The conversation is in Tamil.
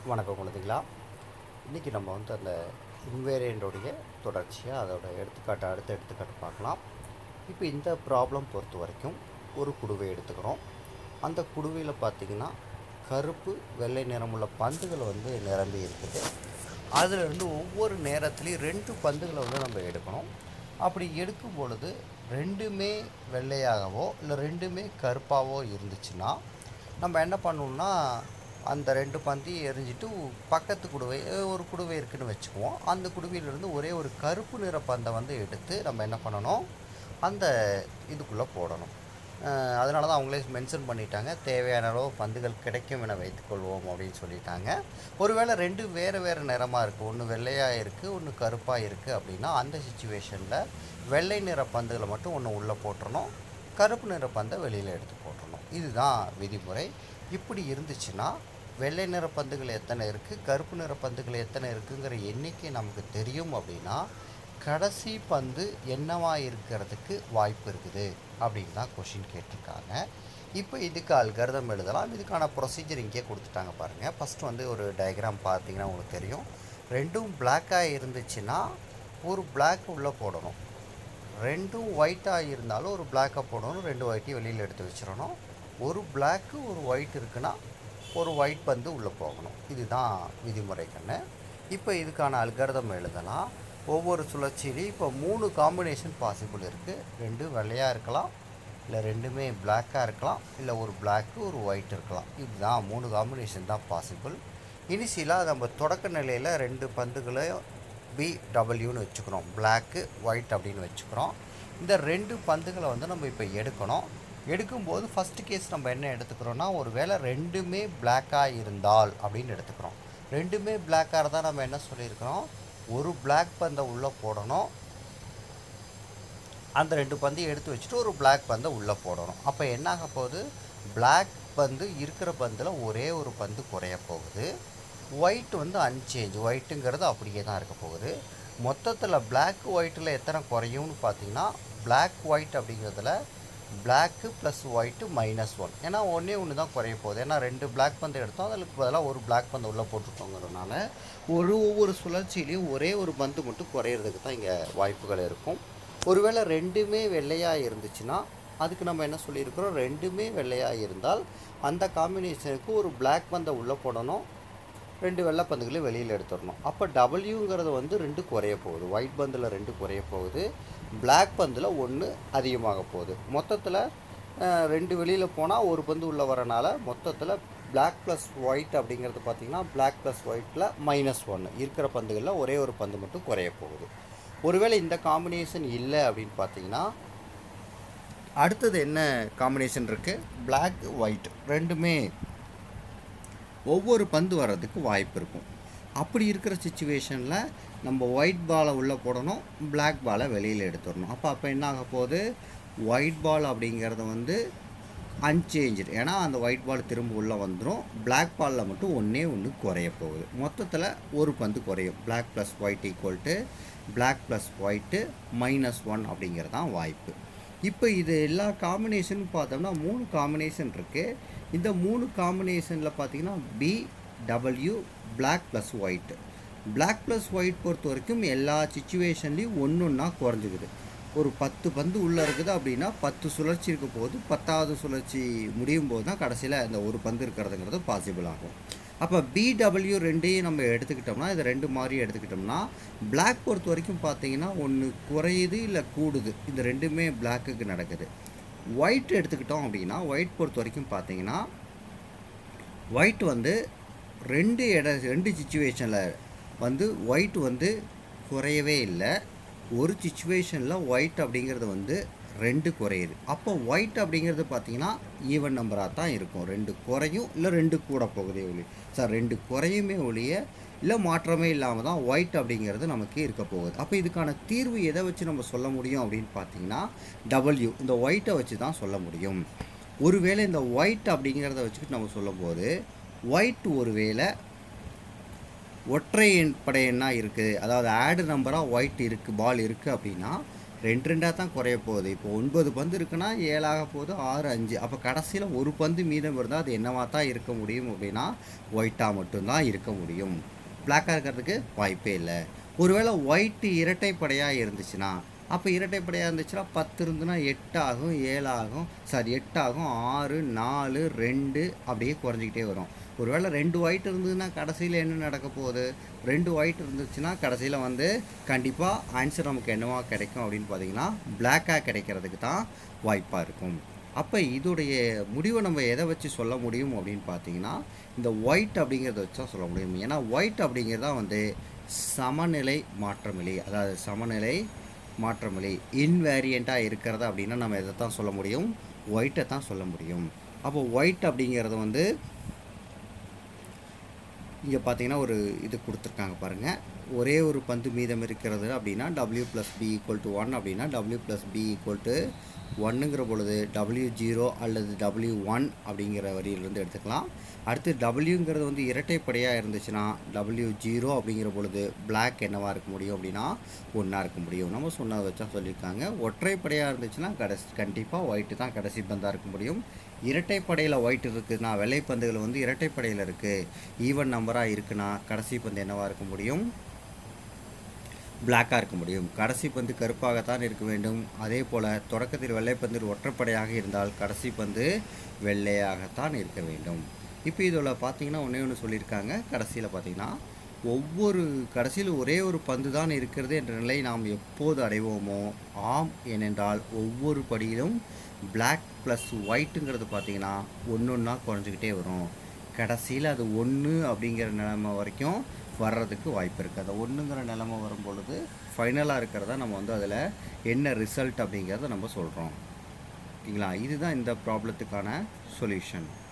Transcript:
வணக்கம் குழந்தைகளா இன்றைக்கி நம்ம வந்து அந்த இன்வேரியண்டோடைய தொடர்ச்சியாக அதோட எடுத்துக்காட்டு அடுத்த எடுத்துக்காட்டு பார்க்கலாம் இப்போ இந்த ப்ராப்ளம் பொறுத்த வரைக்கும் ஒரு குடுவை எடுத்துக்கிறோம் அந்த குடுவையில் பார்த்திங்கன்னா கருப்பு வெள்ளை நிறமுள்ள பந்துகள் வந்து நிரம்பி இருக்குது அதில் இருந்து ஒவ்வொரு நேரத்துலையும் ரெண்டு பந்துகளை வந்து நம்ம எடுக்கணும் அப்படி எடுக்கும் பொழுது ரெண்டுமே வெள்ளையாகவோ இல்லை ரெண்டுமே கருப்பாகவோ இருந்துச்சுன்னா நம்ம என்ன பண்ணணும்னா அந்த ரெண்டு பந்தையும் எரிஞ்சிட்டு பக்கத்து குடுவை அஹ் ஒரு குடுவை இருக்குன்னு வச்சுக்குவோம் அந்த குடுவையிலேருந்து ஒரே ஒரு கருப்பு நிற பந்தை வந்து எடுத்து நம்ம என்ன பண்ணணும் அந்த இதுக்குள்ளே போடணும் அதனால தான் அவங்களே மென்ஷன் பண்ணிட்டாங்க தேவையான அளவு பந்துகள் கிடைக்கும் என வைத்துக்கொள்வோம் அப்படின்னு சொல்லிட்டாங்க ஒருவேளை ரெண்டு வேறு வேறு நிறமாக இருக்குது ஒன்று வெள்ளையாக இருக்குது ஒன்று கருப்பாக இருக்குது அப்படின்னா அந்த சுச்சுவேஷனில் வெள்ளை நிற பந்துகளை மட்டும் ஒன்று உள்ளே போட்டுறணும் கருப்பு நிற பந்தை வெளியில் எடுத்து போட்டுறணும் இதுதான் விதிமுறை இப்படி இருந்துச்சுன்னா வெள்ளை நிற பந்துகள் எத்தனை இருக்குது கருப்பு நிற பந்துகள் எத்தனை இருக்குங்கிற எண்ணிக்கை நமக்கு தெரியும் அப்படின்னா கடைசி பந்து என்னவா இருக்கிறதுக்கு வாய்ப்பு இருக்குது அப்படின்னு தான் கொஷின் கேட்டிருக்காங்க இப்போ இதுக்கு அல்கர்தம் எழுதலாம் இதுக்கான ப்ரொசீஜர் இங்கேயே கொடுத்துட்டாங்க பாருங்கள் ஃபஸ்ட்டு வந்து ஒரு டயக்ராம் பார்த்தீங்கன்னா உங்களுக்கு தெரியும் ரெண்டும் பிளாக்காக இருந்துச்சுன்னா ஒரு பிளாக் உள்ளே போடணும் ரெண்டும் ஒயிட்டாக இருந்தாலும் ஒரு பிளாக்கை போடணும் ரெண்டு ஒயிட்டையும் வெளியில் எடுத்து வச்சிடணும் ஒரு பிளாக்கு ஒரு ஒயிட் இருக்குன்னா ஒரு ஒயிட் பந்து உள்ளே போகணும் இதுதான் விதிமுறை கண்ணு இப்போ இதுக்கான அல்கர்தம் எழுதலாம் ஒவ்வொரு சுழற்சியிலையும் இப்போ மூணு காம்பினேஷன் பாசிபிள் இருக்குது ரெண்டு வெள்ளையாக இருக்கலாம் இல்லை ரெண்டுமே பிளாக்காக இருக்கலாம் இல்லை ஒரு பிளாக்கு ஒரு ஒயிட் இருக்கலாம் இதுதான் மூணு காம்பினேஷன் தான் பாசிபிள் இனிஷியலாக நம்ம தொடக்க நிலையில் ரெண்டு பந்துகளையும் பி டபிள்யூன்னு வச்சுக்கிறோம் பிளாக்கு ஒயிட் அப்படின்னு வச்சுக்கிறோம் இந்த ரெண்டு பந்துகளை வந்து நம்ம இப்போ எடுக்கணும் எடுக்கும்போது ஃபஸ்ட்டு கேஸ் நம்ம என்ன எடுத்துக்கிறோன்னா ஒரு வேளை ரெண்டுமே பிளாக்காக இருந்தால் அப்படின்னு எடுத்துக்கிறோம் ரெண்டுமே பிளாக்காக இருந்தால் நம்ம என்ன சொல்லியிருக்கிறோம் ஒரு பிளாக் பந்தை உள்ளே போடணும் அந்த ரெண்டு பந்தையும் எடுத்து வச்சுட்டு ஒரு பிளாக் பந்தை உள்ளே போடணும் அப்போ என்ன ஆக போகுது பிளாக் பந்து இருக்கிற பந்தில் ஒரே ஒரு பந்து குறைய போகுது ஒயிட் வந்து அன்சேஞ்ச் ஒயிட்டுங்கிறது அப்படியே தான் இருக்க போகுது மொத்தத்தில் பிளாக் ஒயிட்டில் எத்தனை குறையும்னு பார்த்தீங்கன்னா பிளாக் ஒயிட் அப்படிங்கிறதுல black plus white minus one ஏன்னா ஒன்றே ஒன்று தான் குறைய போகுது ஏன்னா ரெண்டு பிளாக் பந்து எடுத்தோம் அதுக்கு பதிலாக ஒரு பிளாக் பந்து உள்ளே போட்டுருக்கோங்கிறதுனால ஒரு ஒவ்வொரு சுழற்சியிலையும் ஒரே ஒரு பந்து மட்டும் குறையிறதுக்கு தான் இங்கே வாய்ப்புகள் இருக்கும் ஒருவேளை ரெண்டுமே வெள்ளையாக இருந்துச்சுன்னா அதுக்கு நம்ம என்ன சொல்லியிருக்கிறோம் ரெண்டுமே வெள்ளையாக இருந்தால் அந்த காம்பினேஷனுக்கு ஒரு பிளாக் பந்தை உள்ளே போடணும் ரெண்டு வெள்ளை பந்துகளையும் வெளியில் எடுத்துடணும் அப்போ டபிள்யூங்கிறது வந்து ரெண்டு குறைய போகுது ஒயிட் பந்தில் ரெண்டு குறைய போகுது பிளாக் பந்தில் ஒன்று அதிகமாக போகுது மொத்தத்தில் அஹ், ரெண்டு வெளியில் போனால் ஒரு பந்து உள்ளே வரனால மொத்தத்தில் பிளாக் ப்ளஸ் ஒயிட் அப்படிங்கிறது பார்த்திங்கன்னா பிளாக் ப்ளஸ் ஒயிட்டில் மைனஸ் ஒன்று இருக்கிற பந்துகளில் ஒரே ஒரு பந்து மட்டும் குறைய போகுது ஒருவேளை இந்த காம்பினேஷன் இல்லை அப்படின்னு பார்த்தீங்கன்னா அடுத்தது என்ன காம்பினேஷன் இருக்குது Black ஒயிட் ரெண்டுமே ஒவ்வொரு பந்து வர்றதுக்கு வாய்ப்பு இருக்கும் அப்படி இருக்கிற சுச்சுவேஷனில் நம்ம ஒயிட் பாலை உள்ளே போடணும் Black பாலை வெளியில் எடுத்துடணும் அப்போ அப்போ என்ன ஆக போகுது ஒயிட் பால் அப்படிங்கிறது வந்து அன்சேஞ்சு ஏன்னா அந்த ஒயிட் பால் திரும்ப உள்ளே வந்துடும் Black பாலில் மட்டும் ஒன்றே ஒன்று குறைய போகுது மொத்தத்தில் ஒரு பந்து குறையும் Black plus white equal to Black plus white minus one அப்படிங்கிறது தான் வாய்ப்பு இப்போ இது எல்லா காம்பினேஷன் பார்த்தோம்னா மூணு காம்பினேஷன் இருக்குது இந்த மூணு காம்பினேஷனில் பார்த்தீங்கன்னா B W black plus white Black plus white பொறுத்த வரைக்கும் எல்லா சுச்சுவேஷன்லேயும் ஒன்று ஒன்றா குறைஞ்சிக்குது ஒரு பத்து பந்து உள்ளே இருக்குது அப்படின்னா பத்து சுழற்சி இருக்க போது பத்தாவது சுழற்சி முடியும் போது தான் கடைசியில் அந்த ஒரு பந்து இருக்கிறதுங்கிறது பாசிபிள் ஆகும் அப்போ பிடபிள்யூ ரெண்டையும் நம்ம எடுத்துக்கிட்டோம்னா இது ரெண்டு மாதிரி எடுத்துக்கிட்டோம்னா Black பொறுத்த வரைக்கும் பார்த்தீங்கன்னா ஒன்று குறையுது இல்லை கூடுது இந்த ரெண்டுமே பிளாக்குக்கு நடக்குது ஒயிட் எடுத்துக்கிட்டோம் அப்படின்னா ஒயிட் பொறுத்த வரைக்கும் பார்த்தீங்கன்னா ஒயிட் வந்து ரெண்டு இட ரெண்டு சுச்சுவேஷனில் வந்து ஒயிட் வந்து குறையவே இல்லை ஒரு சுச்சுவேஷனில் ஒயிட் அப்படிங்கிறது வந்து ரெண்டு குறையுது அப்போ ஒயிட் அப்படிங்கிறது பார்த்தீங்கன்னா ஈவன் நம்பராக தான் இருக்கும் ரெண்டு குறையும் இல்லை ரெண்டு கூட போகுதே ஒளி சார் ரெண்டு குறையுமே ஒழிய இல்லை மாற்றமே இல்லாமல் தான் ஒயிட் அப்படிங்கிறது நமக்கு இருக்க போகுது அப்போ இதுக்கான தீர்வு எதை வச்சு நம்ம சொல்ல முடியும் அப்படின்னு பார்த்தீங்கன்னா டபிள்யூ இந்த ஒயிட்டை வச்சு தான் சொல்ல முடியும் ஒருவேளை இந்த ஒயிட் அப்படிங்கிறத வச்சுக்கிட்டு நம்ம சொல்லும்போது ஒயிட் ஒருவேளை ஒற்றை எண் படை எண்ணாக இருக்குது அதாவது ஆடு நம்பராக ஒயிட் இருக்குது பால் இருக்குது அப்படின்னா ரெண்டு ரெண்டாக தான் குறைய போகுது இப்போ ஒன்பது பந்து இருக்குன்னா ஏழாக போகுது ஆறு அஞ்சு அப்போ கடைசியில் ஒரு பந்து மீதம் இருந்தால் அது என்னவா தான் இருக்க முடியும் அப்படின்னா ஒயிட்டாக மட்டும்தான் இருக்க முடியும் பிளாக்காக இருக்கிறதுக்கு வாய்ப்பே இல்லை ஒருவேளை ஒயிட்டு இரட்டைப்படையாக இருந்துச்சுன்னா அப்போ இரட்டைப்படையாக இருந்துச்சுன்னா பத்து இருந்துன்னா எட்டு ஆகும் ஏழு ஆகும் சாரி எட்டு ஆகும் ஆறு நாலு ரெண்டு அப்படியே குறைஞ்சிக்கிட்டே வரும் ஒருவேளை ரெண்டு ஒயிட் இருந்ததுன்னா கடைசியில் என்ன நடக்க போகுது ரெண்டு ஒயிட் இருந்துச்சுன்னா கடைசியில் வந்து கண்டிப்பாக ஆன்சர் நமக்கு என்னவா கிடைக்கும் அப்படின்னு பார்த்தீங்கன்னா பிளாக்காக கிடைக்கிறதுக்கு தான் வாய்ப்பாக இருக்கும் அப்போ இதோடைய முடிவை நம்ம எதை வச்சு சொல்ல முடியும் அப்படின்னு பார்த்தீங்கன்னா இந்த ஒயிட் அப்படிங்கிறத வச்சு தான் சொல்ல முடியும் ஏன்னா ஒயிட் அப்படிங்கிறது தான் வந்து சமநிலை மாற்றமில்லை அதாவது சமநிலை மாற்றமில்லை இன்வேரியண்ட்டாக இருக்கிறது அப்படின்னா நம்ம எதை தான் சொல்ல முடியும் ஒயிட்டை தான் சொல்ல முடியும் அப்போ ஒயிட் அப்படிங்கிறது வந்து இங்கே பார்த்தீங்கன்னா ஒரு இது கொடுத்துருக்காங்க பாருங்கள் ஒரே ஒரு பந்து மீதம் இருக்கிறது அப்படின்னா W plus B equal to one அப்படின்னா W plus B equal to ஒன்னுங்கிற பொழுது டபிள்யூ ஜீரோ அல்லது டபிள்யூ ஒன் அப்படிங்கிற வரியிலிருந்து எடுத்துக்கலாம் அடுத்து டபிள்யூங்கிறது வந்து இரட்டைப்படையாக இருந்துச்சுன்னா டபிள்யூ ஜீரோ அப்படிங்கிற பொழுது பிளாக் என்னவாக இருக்க முடியும் அப்படின்னா ஒன்றா இருக்க முடியும் நம்ம சொன்னதை வச்சா சொல்லியிருக்காங்க ஒற்றைப்படையாக இருந்துச்சுன்னா கடைசி கண்டிப்பாக ஒயிட்டு தான் கடைசி பந்தாக இருக்க முடியும் இரட்டைப்படையில் ஒயிட் இருக்குதுன்னா வெள்ளைப்பந்துகள் வந்து இரட்டைப்படையில் இருக்குது ஈவன் நம்பராக இருக்குன்னா கடைசி பந்து என்னவாக இருக்க முடியும் பிளாக்காக இருக்க முடியும் கடைசி பந்து கருப்பாகத்தான் இருக்க வேண்டும் அதே போல் தொடக்கத்தில் வெள்ளைப்பந்தில் ஒற்றைப்படையாக இருந்தால் கடைசி பந்து வெள்ளையாகத்தான் இருக்க வேண்டும் இப்போ இதில் பார்த்தீங்கன்னா ஒன்றே ஒன்று சொல்லியிருக்காங்க கடைசியில் பார்த்தீங்கன்னா ஒவ்வொரு கடைசியில் ஒரே ஒரு பந்து தான் இருக்கிறது என்ற நிலை நாம் எப்போது அடைவோமோ ஆம் ஏனென்றால் ஒவ்வொரு படியிலும் பிளாக் ப்ளஸ் ஒயிட்டுங்கிறது பார்த்தீங்கன்னா ஒன்று ஒன்றா குறைஞ்சிக்கிட்டே வரும் கடைசியில் அது ஒன்று அப்படிங்கிற நிலைமை வரைக்கும் வர்றதுக்கு வாய்ப்பு இருக்குது அந்த ஒன்றுங்கிற நிலைமை வரும் பொழுது ஃபைனலாக இருக்கிறத நம்ம வந்து அதில் என்ன ரிசல்ட் அப்படிங்கிறத நம்ம சொல்கிறோம் ஓகேங்களா இதுதான் இந்த ப்ராப்ளத்துக்கான சொல்யூஷன்